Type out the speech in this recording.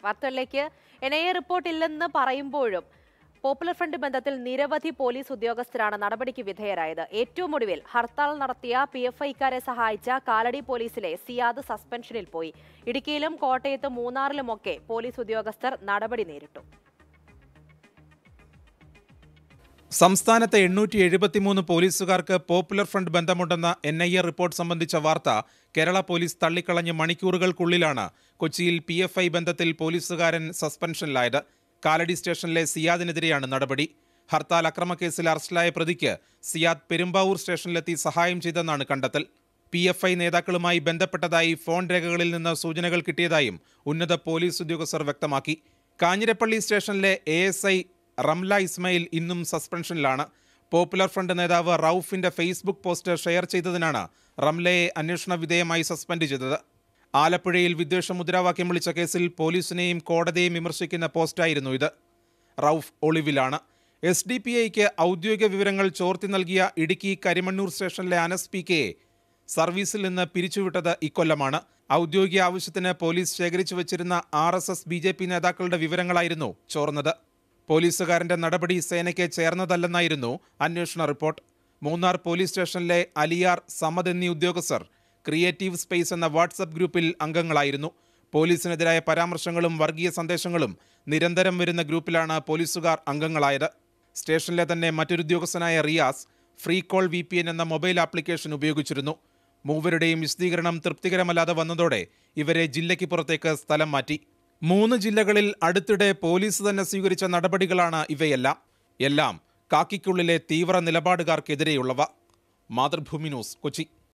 വാർത്തകളിലേക്ക് N I A report ഇല്ലെന്ന് പറയുമ്പോഴും പോപ്പുലർ ഫ്രണ്ട് ബന്ധത്തിൽ നിരവധി പോലീസ് ഉദ്യോഗസ്ഥരാണ് നടപടിക്ക് വിധേയരായത് ഏറ്റവും ഒടുവിൽ ഹർത്താൽ നടത്തിയ പി എഫ് ഐക്കാരെ സഹായിച്ച കാലടി പോലീസിലെ സിയാദ് സസ്പെൻഷനിൽ പോയി ഇടുക്കിയിലും കോട്ടയത്തും മൂന്നാറിലുമൊക്കെ പോലീസ് ഉദ്യോഗസ്ഥർ നടപടി നേരിട്ടു സംസ്ഥാനത്തെ എണ്ണൂറ്റി എഴുപത്തിമൂന്ന് പോലീസുകാർക്ക് പോപ്പുലർ ഫ്രണ്ട് ബന്ധമുണ്ടെന്ന എൻ ഐ എ റിപ്പോർട്ട് സംബന്ധിച്ച വാർത്ത കേരള പോലീസ് തള്ളിക്കളഞ്ഞ് മണിക്കൂറുകൾക്കുള്ളിലാണ് കൊച്ചിയിൽ പി എഫ് ഐ ബന്ധത്തിൽ പോലീസുകാരൻ സസ്പെൻഷനിലായത് കാലടി സ്റ്റേഷനിലെ സിയാദിനെതിരെയാണ് നടപടി ഹർത്താൽ അക്രമക്കേസിൽ അറസ്റ്റിലായ പ്രതിക്ക് സിയാദ് പെരുമ്പാവൂർ സ്റ്റേഷനിലെത്തി സഹായം ചെയ്തെന്നാണ് കണ്ടെത്തൽ പി എഫ് ഐ നേതാക്കളുമായി ബന്ധപ്പെട്ടതായി ഫോൺ രേഖകളിൽ നിന്ന് സൂചനകൾ കിട്ടിയതായും ഉന്നത പോലീസ് ഉദ്യോഗസ്ഥർ വ്യക്തമാക്കി കാഞ്ഞിരപ്പള്ളി സ്റ്റേഷനിലെ A S I Ramla Ismail ഇന്നും സസ്പെൻഷനിലാണ് പോപ്പുലർ ഫ്രണ്ട് നേതാവ് റൌഫിന്റെ ഫേസ്ബുക്ക് പോസ്റ്റ് ഷെയർ ചെയ്തതിനാണ് റംലയെ അന്വേഷണ വിധേയമായി സസ്പെൻഡ് ചെയ്തത് ആലപ്പുഴയിൽ വിദ്വേഷ മുദ്രാവാക്യം വിളിച്ച കേസിൽ പോലീസിനെയും കോടതിയെയും വിമർശിക്കുന്ന പോസ്റ്റായിരുന്നു ഇത് റൌഫ് ഒളിവിലാണ് എസ് ഡി പി ഐക്ക് ഔദ്യോഗിക വിവരങ്ങൾ ചോർത്തി നൽകിയ ഇടുക്കി കരിമണ്ണൂർ സ്റ്റേഷനിലെ അനസ് പി കെയെ സർവീസിൽ നിന്ന് പിരിച്ചുവിട്ടത് ഇക്കൊല്ലമാണ് ഔദ്യോഗിക ആവശ്യത്തിന് പോലീസ് ശേഖരിച്ചു വച്ചിരുന്ന R S S B J P നേതാക്കളുടെ വിവരങ്ങളായിരുന്നു ചോർന്നത് പോലീസുകാരന്റെ നടപടി സേനയ്ക്ക് ചേർന്നതല്ലെന്നായിരുന്നു അന്വേഷണ റിപ്പോർട്ട് മൂന്നാർ പോലീസ് സ്റ്റേഷനിലെ അലിയാർ സമദ് എന്നീ ഉദ്യോഗസ്ഥർ ക്രിയേറ്റീവ് സ്പേസ് എന്ന വാട്സപ്പ് ഗ്രൂപ്പിൽ അംഗങ്ങളായിരുന്നു പോലീസിനെതിരായ പരാമർശങ്ങളും വർഗീയ സന്ദേശങ്ങളും നിരന്തരം വരുന്ന ഗ്രൂപ്പിലാണ് പോലീസുകാർ അംഗങ്ങളായത് സ്റ്റേഷനിലെ തന്നെ മറ്റൊരു ഉദ്യോഗസ്ഥനായ Riyas free call V P N എന്ന മൊബൈൽ ആപ്ലിക്കേഷൻ ഉപയോഗിച്ചിരുന്നു മൂവരുടെയും വിശദീകരണം തൃപ്തികരമല്ലാതെ വന്നതോടെ ഇവരെ ജില്ലയ്ക്ക് പുറത്തേക്ക് സ്ഥലം മാറ്റി മൂന്ന് ജില്ലകളിൽ അടുത്തിടെ പോലീസ് തന്നെ സ്വീകരിച്ച നടപടികളാണ് ഇവയെല്ലാം എല്ലാം കാക്കിക്കുള്ളിലെ തീവ്ര നിലപാടുകാർക്കെതിരെയുള്ളവ മാതൃഭൂമി ന്യൂസ് കൊച്ചി